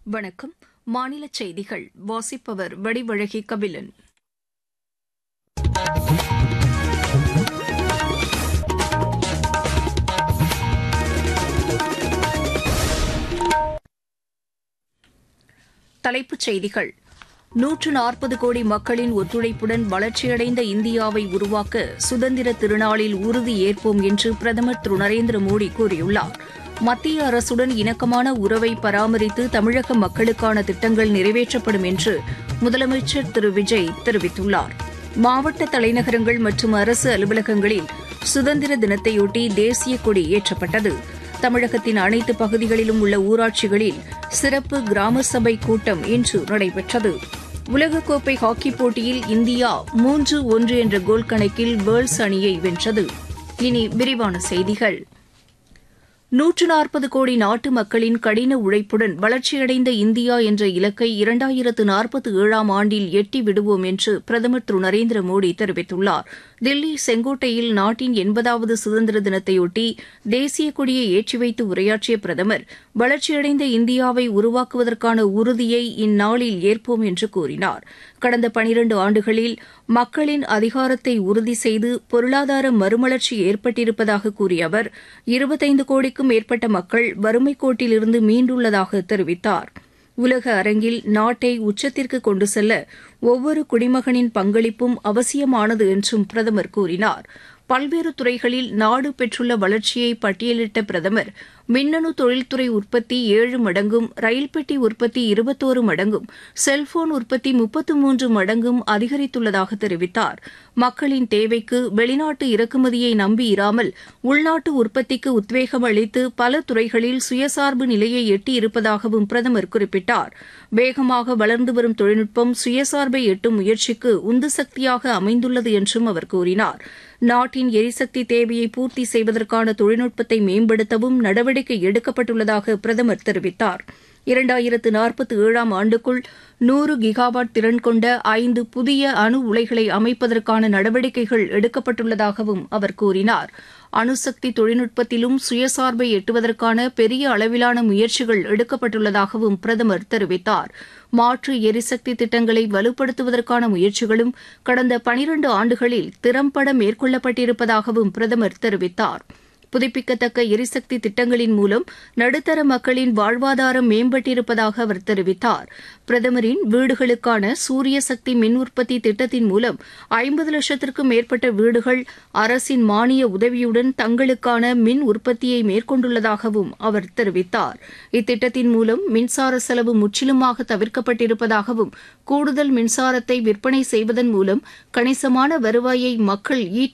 வணக்கம் மாநில செய்திகள் வாசிப்பவர் வடிவழகி கபிலன் தலைப்புச் செய்திகள் நூற்று நாற்பது கோடி மக்களின் ஒத்துழைப்புடன் வளர்ச்சியடைந்த இந்தியாவை உருவாக்க சுதந்திர திருநாளில் உறுதி ஏற்போம் என்று பிரதமர் திரு நரேந்திர மோடி கூறியுள்ளார் மத்திய அரசுடன் இணக்கமான உறவை பராமரித்து தமிழக மக்களுக்கான திட்டங்கள் நிறைவேற்றப்படும் என்று முதலமைச்சர் திரு விஜய் தெரிவித்துள்ளார் மாவட்ட தலைநகரங்கள் மற்றும் அரசு அலுவலகங்களில் சுதந்திர தினத்தையொட்டி தேசிய கொடி ஏற்றப்பட்டது தமிழகத்தின் அனைத்து பகுதிகளிலும் உள்ள ஊராட்சிகளில் சிறப்பு கிராம சபை கூட்டம் இன்று நடைபெற்றது உலகக்கோப்பை ஹாக்கிப் போட்டியில் இந்தியா மூன்று ஒன்று என்ற கோல் கணக்கில் வேர்ல்ஸ் அணியை வென்றது இனி விரிவான செய்திகள் நூற்று நாற்பது கோடி நாட்டு மக்களின் கடின உழைப்புடன் வளர்ச்சியடைந்த இந்தியா என்ற இலக்கை இரண்டாயிரத்து நாற்பத்தி ஏழாம் ஆண்டில் எட்டி விடுவோம் என்று பிரதமர் திரு நரேந்திர மோடி தெரிவித்துள்ளார் தில்லி செங்கோட்டையில் நாட்டின் எண்பதாவது சுதந்திர தினத்தையொட்டி தேசிய கொடியை ஏற்றி வைத்து உரையாற்றிய பிரதமர் வளர்ச்சியடைந்த இந்தியாவை உருவாக்குவதற்கான உறுதியை இந்நாளில் ஏற்போம் என்று கூறினார் கடந்த பனிரண்டு ஆண்டுகளில் மக்களின் அதிகாரத்தை உறுதி செய்து பொருளாதார மறுமலர்ச்சி ஏற்பட்டிருப்பதாக கூறிய அவர் இருபத்தைந்து கோடிக்கும் மேற்பட்ட மக்கள் வறுமைக் கோட்டிலிருந்து மீண்டுள்ளதாக தெரிவித்தார் உலக அரங்கில் நாட்டை உச்சத்திற்கு கொண்டு செல்ல ஒவ்வொரு குடிமகனின் பங்களிப்பும் அவசியமானது என்றும் பிரதமர் கூறினார் பல்வேறு துறைகளில் நாடு பெற்றுள்ள வளர்ச்சியை பட்டியலிட்ட பிரதமர் மின்னணு தொழில்துறை உற்பத்தி ஏழு மடங்கும் ரயில் பெட்டி உற்பத்தி இருபத்தோரு மடங்கும் செல்போன் உற்பத்தி முப்பத்து மூன்று மடங்கும் அதிகரித்துள்ளதாக தெரிவித்தார் மக்களின் தேவைக்கு வெளிநாட்டு இறக்குமதியை நம்பியிராமல் உள்நாட்டு உற்பத்திக்கு உத்வேகம் அளித்து பல துறைகளில் சுயசார்பு நிலையை எட்டியிருப்பதாகவும் பிரதமர் குறிப்பிட்டார் வேகமாக வளர்ந்து வரும் தொழில்நுட்பம் சுயசார்பை எட்டும் முயற்சிக்கு உந்து சக்தியாக அமைந்துள்ளது என்றும் அவர் கூறினார் நாட்டின் எரிசக்தி தேவையை பூர்த்தி செய்வதற்கான தொழில்நுட்பத்தை மேம்படுத்தவும் நடவடிக்கை எடுக்கப்பட்டுள்ளதாக பிரதமர் தெரிவித்தார் இரண்டாயிரத்து நாற்பத்தி ஏழாம் ஆண்டுக்குள் நூறு கிகாவாட் திறன் கொண்ட ஐந்து புதிய அணு உலைகளை அமைப்பதற்கான நடவடிக்கைகள் எடுக்கப்பட்டுள்ளதாகவும் அவர் கூறினார் அணுசக்தி தொழில்நுட்பத்திலும் சுயசார்பை எட்டுவதற்கான பெரிய அளவிலான முயற்சிகள் எடுக்கப்பட்டுள்ளதாகவும் பிரதமர் தெரிவித்தார் மாற்று எரிசக்தி திட்டங்களை வலுப்படுத்துவதற்கான முயற்சிகளும் கடந்த பனிரண்டு ஆண்டுகளில் திறம்பட மேற்கொள்ளப்பட்டிருப்பதாகவும் பிரதமர் தெரிவித்தார் புதுப்பிக்கத்தக்க எரிசக்தி திட்டங்களின் மூலம் நடுத்தர மக்களின் வாழ்வாதாரம் மேம்பட்டிருப்பதாக அவர் தெரிவித்தார் பிரதமரின் வீடுகளுக்கான சூரிய சக்தி மின் உற்பத்தி திட்டத்தின் மூலம் ஐம்பது லட்சத்திற்கும் மேற்பட்ட வீடுகள் அரசின் மானிய உதவியுடன் தங்களுக்கான மின் உற்பத்தியை மேற்கொண்டுள்ளதாகவும் அவர் தெரிவித்தார் இத்திட்டத்தின் மூலம் மின்சார செலவு முற்றிலுமாக தவிர்க்கப்பட்டிருப்பதாகவும் கூடுதல் மின்சாரத்தை விற்பனை செய்வதன் மூலம் கணிசமான வருவாயை மக்கள் ஈட்டி